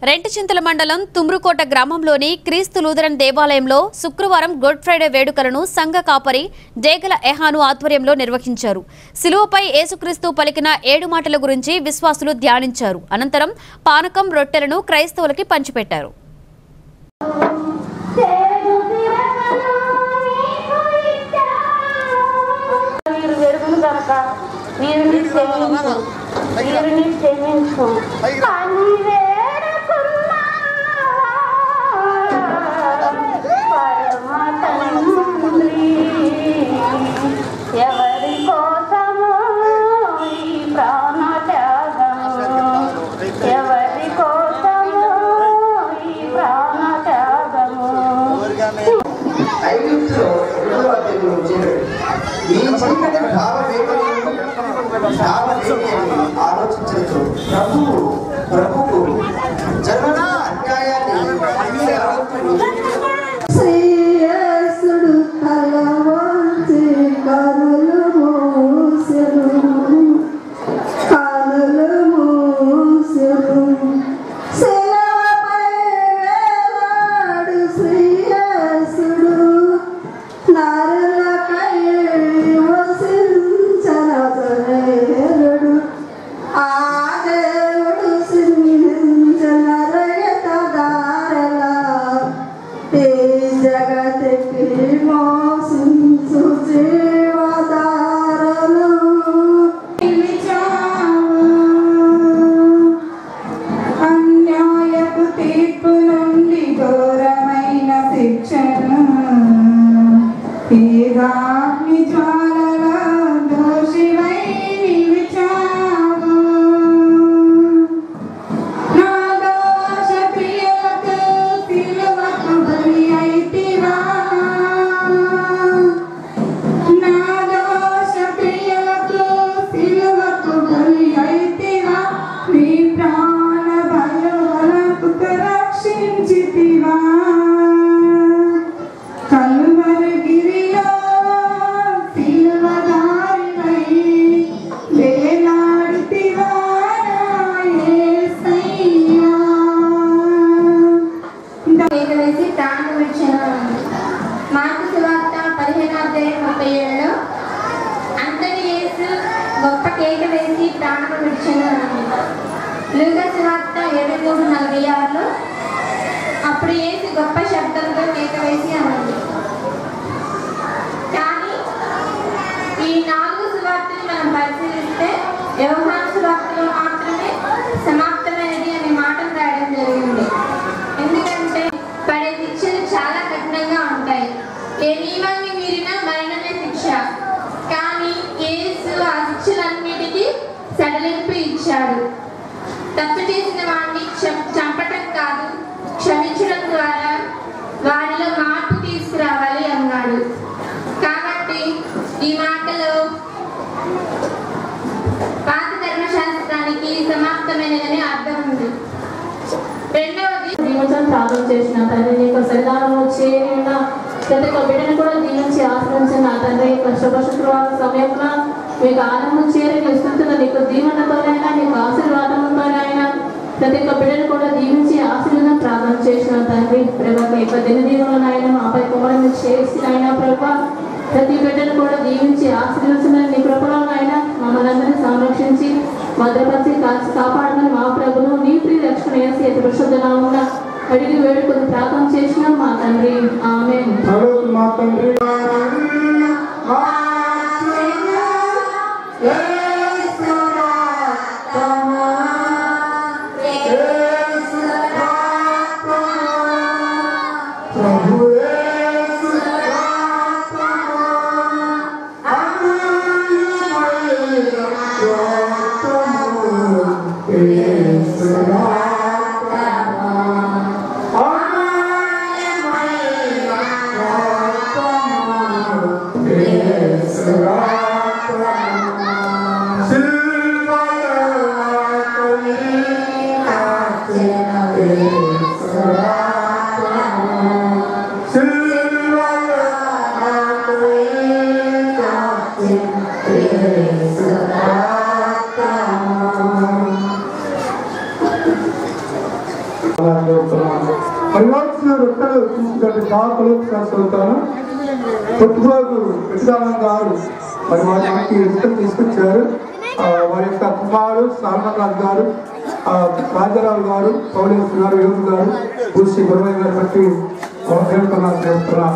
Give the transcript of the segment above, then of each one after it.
రెంటచింతల మండలం తుమ్రుకోట గ్రామంలోని క్రీస్తు లూథరన్ దేవాలయంలో శుక్రవారం గుడ్ ఫ్రైడే వేడుకలను సంఘ కాపరి డేగల ఎహాను ఆధ్వర్యంలో నిర్వహించారు శిలువపై యేసుక్రీస్తు పలికిన ఏడు మాటల గురించి విశ్వాసులు ధ్యానించారు అనంతరం పానకం రొట్టెలను క్రైస్తవులకి పంచిపెట్టారు వీరు వెరుగును గనక వీరిని క్షమించు వీరిని క్షమించు అని వేడుకున్నా పరమ తండ్రి ఎవరి కోసము ఈ ప్రాణ త్యాగము ఎవరి కోసము ఈ ప్రాణ త్యాగము ఐగుప్తులో రెండవ అధ్యాయంలో చేరాడు ఈ చీకటి భావవేగం భావవేగం ఆలోచించవచ్చు ప్రభువు ప్రభువు జరుగుతున్న అన్యాయాన్ని శ్రేయస్సుడు తలవంచి కనులు మూసెను కనులు మూసెను శిలవపై వేలాడు శ్రేయస్సుడు నరులకై వసించన జనేరుడు ఆ దేవుడు సింహించన రయత దారలా ఈ జగతికి మోసించు జీవధారలు అన్యాయపు తీర్పు నుండి ఘోరమైన శిక్షను తీరాగ్ని జ్వాలల దోషివై నిలిచావు నా దోష ప్రియలకు సిలువకు బలి అయితివా నా దోష ప్రియలకు సిలువకు బలి అయితివా నీ ప్రాణ బలవలకు రక్షించితివా కలువరగిరిలో సిలువదారివై వేలాడితివా నా యేసయ్యా వేసి ప్రాణం విడిచిన మార్పు సువార్త పదిహేను అధ్యాయం ముప్పై ఏడులో అంతటి యేసు గొప్ప కేక వేసి ప్రాణం విడిచిన లూక సువార్త ఏడు మూడు నలభై ఆరులో అప్పుడు యేసు గొప్ప శబ్దంతో కేక వేసి అన్నది కానీ ఈ నాలుగు సువార్తలు మనం పరిశీలిస్తే వ్యవహార సువార్తలో మాత్రమే సమాప్తమైనది అనే మాటను రాయడం జరిగింది ఎందుకంటే పడే శిక్షలు చాలా కఠినంగా ఉంటాయి ఏ నియమాన్ని మీరిన మరణమే శిక్ష కానీ యేసు ఆ శిక్షలన్నిటికీ సడలింపు ఇచ్చాడు తప్పు చేసిన వాడిని క్ష- చంపటం కాదు క్షమించడం ద్వారా వారిలో మార్పు తీసుకురావాలి అన్నాడు కాబట్టి ఈ మాటలో పాత ధర్మశాస్త్రానికి సమాప్తమైనదని అర్థం ఉంది రెండవది దీవించడం ప్రార్థన చేసిన తండ్రి నీ యొక్క సన్నిధానంలో చేరి ఉన్న ప్రతి ఒక్క బిడ్డను కూడా దీవించి ఆశ్రయించిన నా తండ్రి కష్టప శుక్రవారం సమయంలో మీకు ఆనందం చేరి నీ స్థుతులు నీకు దీవెనతోనైనా నీకు ఆశీర్వాదంతోనైనా ప్రతి ఒక్క బిడ్డను కూడా దీవించి ఆశీర్వాదం ప్రార్థన చేసిన తండ్రి ప్రభావ యొక్క దినదీవులనైనా మాపై కుమరం చేసి అయినా ప్రభా ప్రతి బిడ్డను కూడా దీవించి ఆశీర్వదించిన నీ కృపలోనైనా మమ్మల్ని అందరినీ సంరక్షించి భద్రపరిచి కాచి కాపాడమని మా ప్రభును నీ ప్రియ రక్షణ వేసి అతి పరిశుద్ధనామున అడిగి వేడుకొని ప్రార్థన చేసిన మా తండ్రి ఆమె హలో మా తండ్రి Thank you. పరివాల్సిన రొట్టెలు తీసుకుంటే కాకులు చదువుతాను పుట్టుబాబు పెద్దరామన్ గారు మరి వారి మనకి రొట్టెలు తీసుకొచ్చారు ఆ, వారి యొక్క కుమారుడు సాల్మన్ గారు ఆ, రాజారావు గారు పౌలేశ్వర గారు యోగు గారు పూసి గురవయ్య గారు బట్టి దేవతనాలు చేస్తున్నాం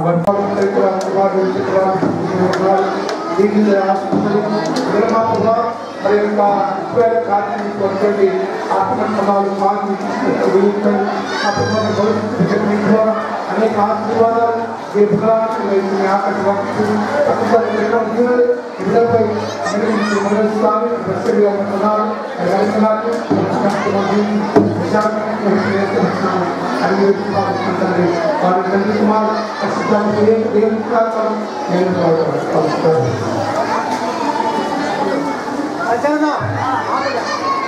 దీనిని ఆశిస్తున్నారు నిర్మాతగా మరి యొక్క ఉపయోగ కార్యక్రమాలు ఆత్మకర్మాలు మాకు ఆత్మ భవిష్యత్తు అనేక ఆశీర్వాదాలు దీర్ఘకాలం ఆకర్షణ ఇద్దరిపై అనుగ్రహించి మొదలుస్తాను ప్రస్తుతంగా ఉంటున్నాను వెళ్తున్నాను వారి తండ్రి కుమార్ ఖచ్చితంగా దేవుని ప్రాంతం నేను కలుస్తాను